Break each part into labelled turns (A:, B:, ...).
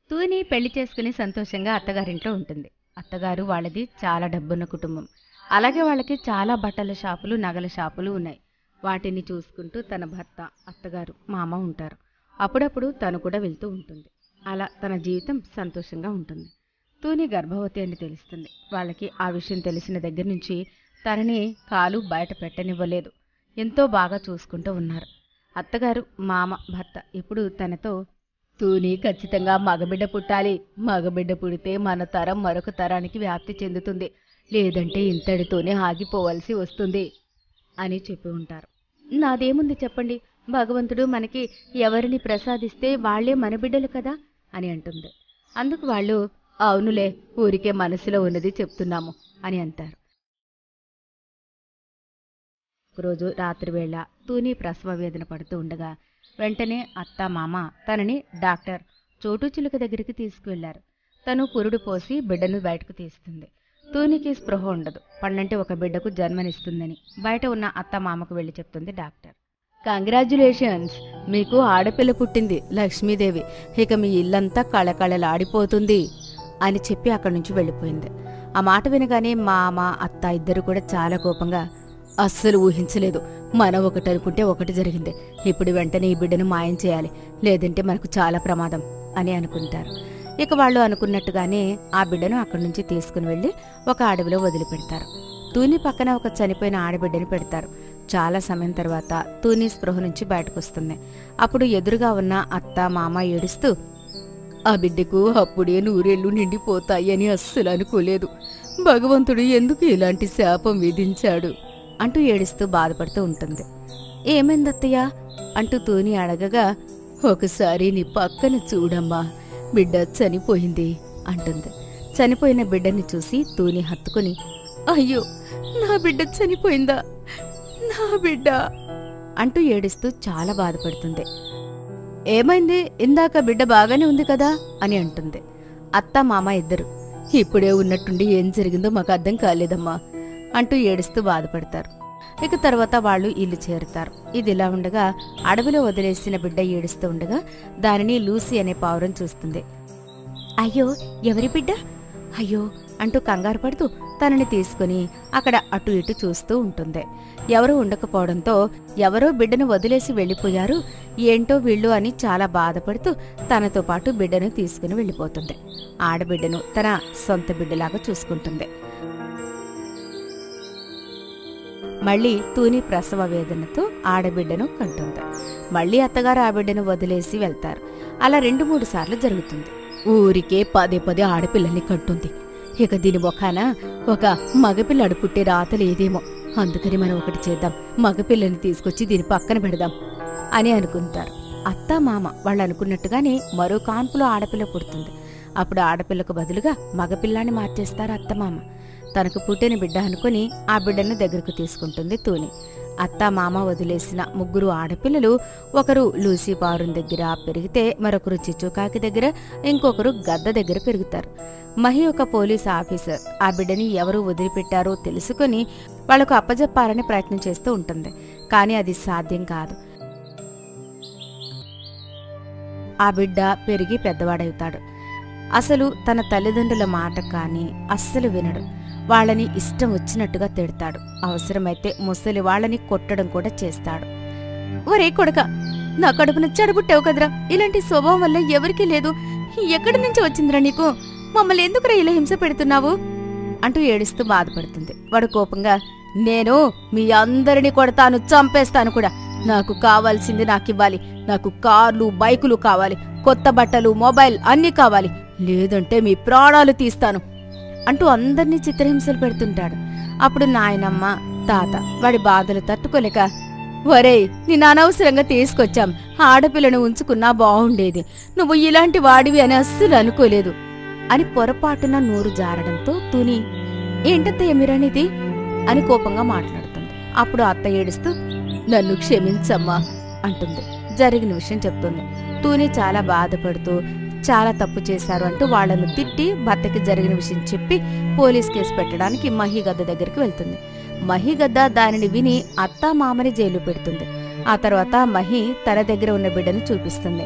A: తూని పెళ్లి చేసుకుని సంతోషంగా అత్తగారింట్లో ఉంటుంది అత్తగారు వాళ్ళది చాలా డబ్బున్న కుటుంబం అలాగే వాళ్ళకి చాలా బట్టల షాపులు నగల షాపులు ఉన్నాయి వాటిని చూసుకుంటూ తన భర్త అత్తగారు మామ ఉంటారు అప్పుడప్పుడు తను కూడా వెళ్తూ ఉంటుంది అలా తన జీవితం సంతోషంగా ఉంటుంది తూని గర్భవతి అని తెలుస్తుంది వాళ్ళకి ఆ విషయం తెలిసిన దగ్గర నుంచి తనని కాలు బయట పెట్టనివ్వలేదు ఎంతో బాగా చూసుకుంటూ ఉన్నారు అత్తగారు మామ భర్త ఇప్పుడు తనతో తూని ఖచ్చితంగా మగబిడ్డ పుట్టాలి మగబిడ్డ పుడితే మన తరం మరొక తరానికి వ్యాప్తి చెందుతుంది లేదంటే ఇంతటితోనే ఆగిపోవలసి వస్తుంది అని చెప్పి ఉంటారు నాదేముంది చెప్పండి భగవంతుడు మనకి ఎవరిని ప్రసాదిస్తే వాళ్లే మన బిడ్డలు కదా అని అంటుంది అందుకు వాళ్ళు అవునులే ఊరికే మనసులో ఉన్నది చెప్తున్నాము అని అంటారు ఒకరోజు రాత్రివేళ తూని ప్రసవ వేదన పడుతూ ఉండగా వెంటనే అత్త మామ తనని డాక్టర్ చోటు చిలుక దగ్గరికి తీసుకువెళ్లారు తను పురుడు పోసి బిడ్డను బయటకు తీస్తుంది తూనికి స్పృహ ఉండదు పన్నంటే ఒక బిడ్డకు జన్మనిస్తుందని బయట ఉన్న అత్త మామకు వెళ్లి చెప్తుంది డాక్టర్ కంగ్రాచులేషన్స్ మీకు ఆడపిల్ల పుట్టింది లక్ష్మీదేవి ఇక మీ ఇల్లంతా కళకళలాడిపోతుంది అని చెప్పి అక్కడి నుంచి వెళ్ళిపోయింది ఆ మాట వినగానే మామ అత్త ఇద్దరు కూడా చాలా కోపంగా అస్సలు ఊహించలేదు మనం ఒకటి అనుకుంటే ఒకటి జరిగింది ఇప్పుడు వెంటనే ఈ బిడ్డను మాయం చేయాలి లేదంటే మనకు చాలా ప్రమాదం అని అనుకుంటారు ఇక వాళ్ళు అనుకున్నట్టుగానే ఆ బిడ్డను అక్కడి నుంచి తీసుకుని వెళ్లి ఒక అడవిలో వదిలిపెడతారు తూని పక్కన ఒక చనిపోయిన ఆడబిడ్డని పెడతారు చాలా సమయం తర్వాత తూని స్పృహ నుంచి బయటకొస్తుంది అప్పుడు ఎదురుగా ఉన్న అత్త మామ ఏడుస్తూ ఆ బిడ్డకు అప్పుడే నూరేళ్లు నిండిపోతాయి అని అస్సలు అనుకోలేదు భగవంతుడు ఎందుకు ఇలాంటి శాపం విధించాడు అంటూ ఏడుస్తూ బాధపడుతూ ఉంటుంది ఏమైందత్తయ్య అంటూ తూని అడగగా ఒకసారి నీ పక్కన చూడమ్మా బిడ్డ చనిపోయింది అంటుంది చనిపోయిన బిడ్డని చూసి తూని హత్తుకుని అయ్యో నా బిడ్డ చనిపోయిందా నా బిడ్డ అంటూ ఏడుస్తూ చాలా బాధపడుతుంది ఏమైంది ఇందాక బిడ్డ బాగానే ఉంది కదా అని అంటుంది అత్త మామ ఇద్దరు ఇప్పుడే ఉన్నట్టుండి ఏం జరిగిందో మాకు అర్థం కాలేదమ్మా అంటూ ఏడుస్తూ బాధపడతారు ఇక తర్వాత వాళ్ళు ఇల్లు చేరుతారు ఇది ఇలా ఉండగా అడవిలో వదిలేసిన బిడ్డ ఏడుస్తూ ఉండగా దానిని లూసీ అనే పావురం చూస్తుంది అయ్యో ఎవరి బిడ్డ అయ్యో అంటూ కంగారు పడుతూ తనని తీసుకుని అక్కడ అటు ఇటు చూస్తూ ఉంటుంది ఎవరూ ఉండకపోవడంతో ఎవరో బిడ్డను వదిలేసి వెళ్ళిపోయారు ఏంటో వీళ్ళు అని చాలా బాధపడుతూ తనతో పాటు బిడ్డను తీసుకుని వెళ్ళిపోతుంది ఆడబిడ్డను తన సొంత బిడ్డలాగా చూసుకుంటుంది మళ్ళీ తూని ప్రసవ వేదనతో ఆడబిడ్డను కంటుంది మళ్ళీ అత్తగారు ఆ బిడ్డను వదిలేసి వెళ్తారు అలా రెండు మూడు సార్లు జరుగుతుంది ఊరికే పదే పదే ఆడపిల్లల్ని కంటుంది ఇక దీని మొఖాన ఒక మగపిల్లాడు పుట్టే రాత లేదేమో అందుకని మనం ఒకటి చేద్దాం మగపిల్లని తీసుకొచ్చి దీని పక్కన పెడదాం అని అనుకుంటారు అత్త మామ వాళ్ళు అనుకున్నట్టుగానే మరో కాన్పులో ఆడపిల్ల పుడుతుంది అప్పుడు ఆడపిల్లకు బదులుగా మగపిల్లాన్ని మార్చేస్తారు అత్తమామ తనకు పుట్టిన బిడ్డ అనుకుని ఆ బిడ్డను దగ్గరకు తీసుకుంటుంది తూని అత్త మామ వదిలేసిన ముగ్గురు ఆడపిల్లలు ఒకరు లూసీ పారున్ దగ్గర పెరిగితే మరొకరు చిచ్చుకాకి దగ్గర ఇంకొకరు గద్ద దగ్గర పెరుగుతారు మహి ఒక పోలీస్ ఆఫీసర్ ఆ బిడ్డని ఎవరు వదిలిపెట్టారో తెలుసుకుని వాళ్లకు అప్పజెప్పాలని ప్రయత్నం చేస్తూ ఉంటుంది కానీ అది సాధ్యం కాదు ఆ బిడ్డ పెరిగి పెద్దవాడవుతాడు అసలు తన తల్లిదండ్రుల మాట కానీ అస్సలు వినడు వాళ్ళని ఇష్టం వచ్చినట్టుగా తిడతాడు అవసరమైతే ముసలి వాళ్ళని కొట్టడం కూడా చేస్తాడు ఒరే కొడక నా కడుపున చెడబుట్టావు కదరా ఇలాంటి స్వభావం వల్ల ఎవరికీ లేదు ఎక్కడి నుంచి వచ్చిందిరా నీకు మమ్మల్ని ఎందుకురా ఇలా హింస పెడుతున్నావు అంటూ ఏడుస్తూ బాధపడుతుంది వాడు కోపంగా నేను మీ అందరిని కొడతాను చంపేస్తాను కూడా నాకు కావాల్సింది నాకివ్వాలి నాకు కార్లు బైకులు కావాలి కొత్త బట్టలు మొబైల్ అన్నీ కావాలి లేదంటే మీ ప్రాణాలు తీస్తాను అంటూ అందర్నీ చిత్రహింసలు పెడుతుంటాడు అప్పుడు నాయనమ్మ తాత వాడి బాధలు తట్టుకోలేక వరేయ్ నిన్ను అనవసరంగా తీసుకొచ్చాం ఆడపిల్లను ఉంచుకున్నా బావుండేది నువ్వు ఇలాంటి వాడివి అని అస్సలు అనుకోలేదు అని పొరపాటున నోరు జారడంతో తుని ఏంటత్తయ్య మీరనేది అని కోపంగా మాట్లాడుతుంది అప్పుడు అత్త ఏడుస్తూ నన్ను క్షమించమ్మా అంటుంది జరిగిన విషయం చెప్తుంది తూని చాలా బాధపడుతూ చాలా తప్పు చేశారు అంటూ వాళ్లను తిట్టి భర్తకి జరిగిన విషయం చెప్పి పోలీస్ కేసు పెట్టడానికి మహిగద్ద దగ్గరికి వెళ్తుంది మహిగద్ద దానిని విని అత్తా మామని జైలు పెడుతుంది ఆ తర్వాత మహి తన దగ్గర ఉన్న బిడ్డను చూపిస్తుంది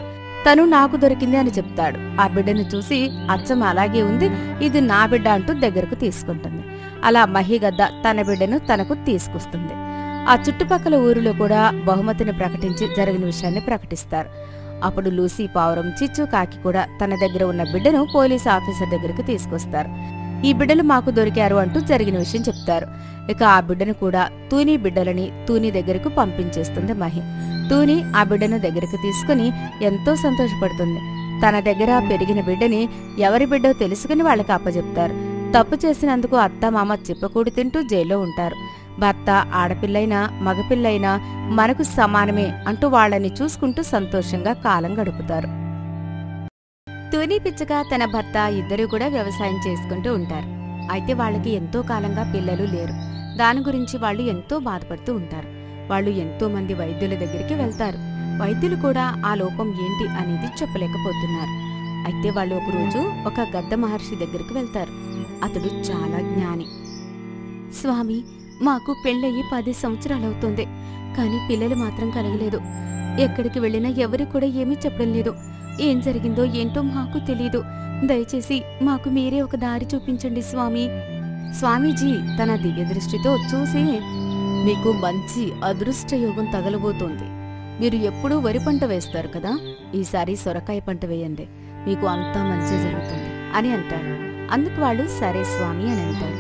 A: తను నాకు దొరికింది అని చెప్తాడు ఆ బిడ్డను చూసి అచ్చం అలాగే ఉంది ఇది నా బిడ్డ అంటూ దగ్గరకు తీసుకుంటుంది అలా మహిగద్ద తన బిడ్డను తనకు తీసుకొస్తుంది ఆ చుట్టుపక్కల ఊరిలో కూడా బహుమతిని ప్రకటించి జరిగిన విషయాన్ని ప్రకటిస్తారు అప్పుడు లూసీ పావురం చిచ్చు కాకి కూడా తన దగ్గర ఉన్న బిడ్డను పోలీస్ ఆఫీసర్ దగ్గరకు తీసుకొస్తారు ఈ బిడ్డలు మాకు దొరికారు అంటూ జరిగిన విషయం చెప్తారు ఇక ఆ బిడ్డను కూడా తూని బిడ్డలని తూని దగ్గరకు పంపించేస్తుంది మహి తూని ఆ బిడ్డను దగ్గరకు తీసుకుని ఎంతో సంతోషపడుతుంది తన దగ్గర పెరిగిన బిడ్డని ఎవరి బిడ్డో తెలుసుకుని వాళ్ళకి అప్పచెప్తారు తప్పు చేసినందుకు అత్త మామ చిప్పకూడి తింటూ జైల్లో ఉంటారు భర్త ఆడపిల్లైనా మగపిల్లైనా మనకు సమానమే అంటూ వాళ్ళని చూసుకుంటూ సంతోషంగా కాలం గడుపుతారు తూని పిచ్చక తన భర్త ఇద్దరూ కూడా వ్యవసాయం చేసుకుంటూ ఉంటారు అయితే వాళ్ళకి ఎంతో కాలంగా పిల్లలు లేరు దాని గురించి వాళ్ళు ఎంతో బాధపడుతూ ఉంటారు వాళ్ళు ఎంతో మంది వైద్యుల దగ్గరికి వెళ్తారు వైద్యులు కూడా ఆ లోపం ఏంటి అనేది చెప్పలేకపోతున్నారు అయితే వాళ్ళు ఒకరోజు ఒక గద్ద మహర్షి దగ్గరికి వెళ్తారు అతడు చాలా జ్ఞాని స్వామి మాకు పెళ్ళయి పది సంవత్సరాలవుతుంది కానీ పిల్లలు మాత్రం కలగలేదు ఎక్కడికి వెళ్ళినా ఎవరు కూడా ఏమీ చెప్పడం లేదు ఏం జరిగిందో ఏంటో మాకు తెలీదు దయచేసి మాకు మీరే ఒక దారి చూపించండి స్వామి స్వామీజీ తన దివ్య దృష్టితో చూసి మీకు మంచి అదృష్ట యోగం తగలబోతోంది మీరు ఎప్పుడూ వరి పంట వేస్తారు కదా ఈసారి సొరకాయ పంట వేయండి మీకు అంతా మంచి జరుగుతుంది అని అంటారు అందుకు వాళ్ళు సరే స్వామి అని అంటారు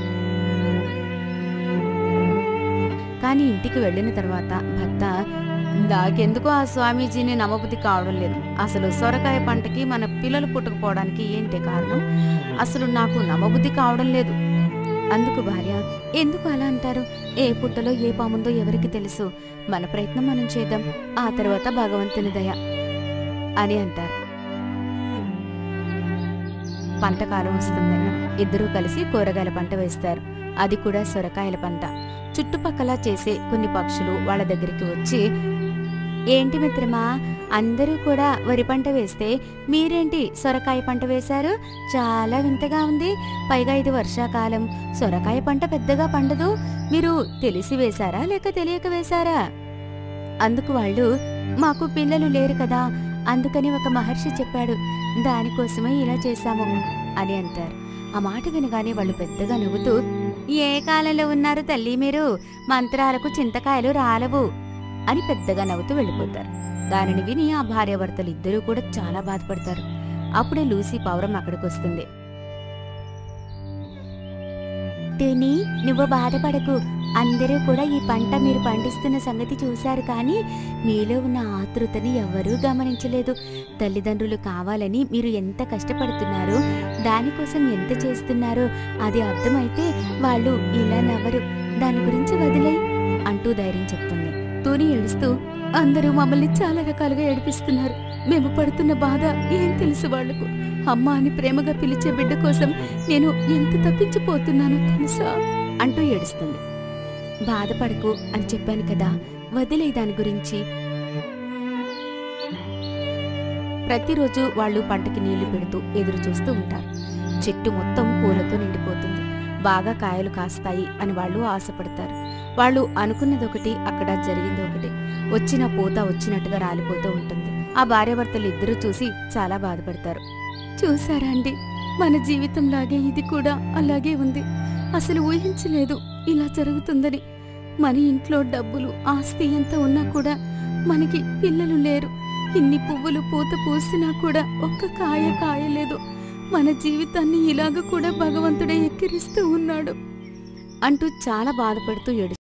A: కానీ ఇంటికి వెళ్ళిన తర్వాత భర్త నాకెందుకో ఆ స్వామీజీని నమ్మబుద్ధి కావడం లేదు అసలు సొరకాయ పంటకి మన పిల్లలు పుట్టకపోవడానికి ఏంటి కారణం అసలు నాకు నమ్మబుద్ధి కావడం లేదు అందుకు భార్య ఎందుకు అలా అంటారు ఏ పుట్టలో ఏ పాముందో ఎవరికి తెలుసు మన ప్రయత్నం మనం చేద్దాం ఆ తర్వాత భగవంతుని దయ అని అంటారు పంట కాలం వస్తుంది ఇద్దరూ కలిసి కూరగాయల పంట వేస్తారు అది కూడా సొరకాయల పంట చుట్టుపక్కల చేసే కొన్ని పక్షులు వాళ్ళ దగ్గరికి వచ్చి ఏంటి మిత్రమా అందరూ కూడా వరి పంట వేస్తే మీరేంటి సొరకాయ పంట వేశారు చాలా వింతగా ఉంది పైగా ఇది వర్షాకాలం సొరకాయ పంట పెద్దగా పండదు మీరు తెలిసి వేశారా లేక తెలియక వేశారా అందుకు వాళ్ళు మాకు పిల్లలు లేరు కదా అందుకని ఒక మహర్షి చెప్పాడు దానికోసమే ఇలా చేశాము అని అంటారు ఆ మాట వినగానే వాళ్ళు పెద్దగా నవ్వుతూ ఏ కాలంలో ఉన్నారు తల్లి మీరు మంత్రాలకు చింతకాయలు రాలవు అని పెద్దగా నవ్వుతూ వెళ్ళిపోతారు దానిని విని ఆ భార్యాభర్తలు ఇద్దరూ కూడా చాలా బాధపడతారు అప్పుడే లూసీ పౌరం అక్కడికి వస్తుంది టూనీ నువ్వు బాధపడకు అందరూ కూడా ఈ పంట మీరు పండిస్తున్న సంగతి చూశారు కానీ మీలో ఉన్న ఆతృతని ఎవ్వరూ గమనించలేదు తల్లిదండ్రులు కావాలని మీరు ఎంత కష్టపడుతున్నారో దానికోసం ఎంత చేస్తున్నారో అది అర్థమైతే వాళ్ళు ఇలా నవ్వరు దాని గురించి వదిలే అంటూ ధైర్యం చెప్తుంది తూని ఏడుస్తూ అందరూ మమ్మల్ని చాలా రకాలుగా ఏడిపిస్తున్నారు మేము పడుతున్న బాధ ఏం తెలుసు వాళ్లకు అమ్మ అని ప్రేమగా పిలిచే బిడ్డ కోసం నేను ఎంత తప్పించిపోతున్నానో తెలుసా అంటూ ఏడుస్తుంది బాధపడకు అని చెప్పాను కదా వదిలే దాని గురించి ప్రతిరోజు వాళ్ళు పంటకి నీళ్లు పెడుతూ ఎదురు చూస్తూ ఉంటారు చెట్టు మొత్తం పూలతో నిండిపోతుంది బాగా కాయలు కాస్తాయి అని వాళ్ళు ఆశపడతారు వాళ్ళు అనుకున్నదొకటి అక్కడ జరిగింది ఒకటి వచ్చిన పూత వచ్చినట్టుగా రాలిపోతూ ఉంటుంది ఆ భార్యాభర్తలు ఇద్దరూ చూసి చాలా బాధపడతారు చూసారా అండి మన జీవితంలాగే ఇది కూడా అలాగే ఉంది అసలు ఊహించలేదు ఇలా జరుగుతుందని మన ఇంట్లో డబ్బులు ఆస్తి ఎంత ఉన్నా కూడా మనకి పిల్లలు లేరు ఇన్ని పువ్వులు పూత పూసినా కూడా ఒక్క కాయ కాయలేదు మన జీవితాన్ని ఇలాగ కూడా భగవంతుడే ఎక్కిరిస్తూ ఉన్నాడు అంటూ చాలా బాధపడుతూ ఏడు